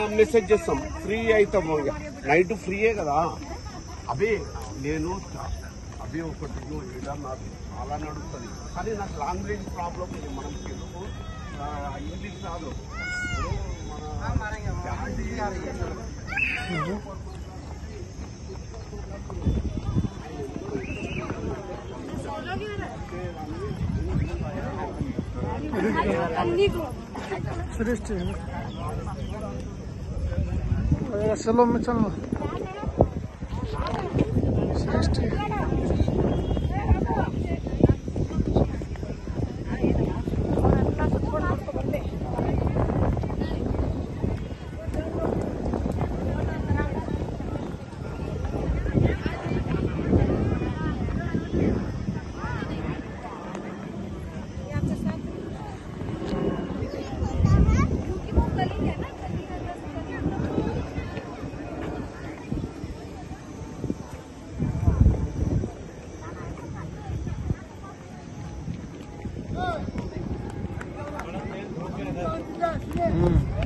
Message చేస్తాం free అవుతాం ఇక. నైట్ ఫ్రీయే కదా అదే నేను చా- అదే ఒకటి నువ్వు ఈడ నాకు చాలా నడుస్తుంది కానీ నాకు లాంగ్వేజ్ ప్రాబ్లం ఉంది మనం తెలుగు ఆ, ఇంగ్లీష్ రాదు ఇప్పుడు మన सृष्टि चलो मैं चलना सृष्टि हम्म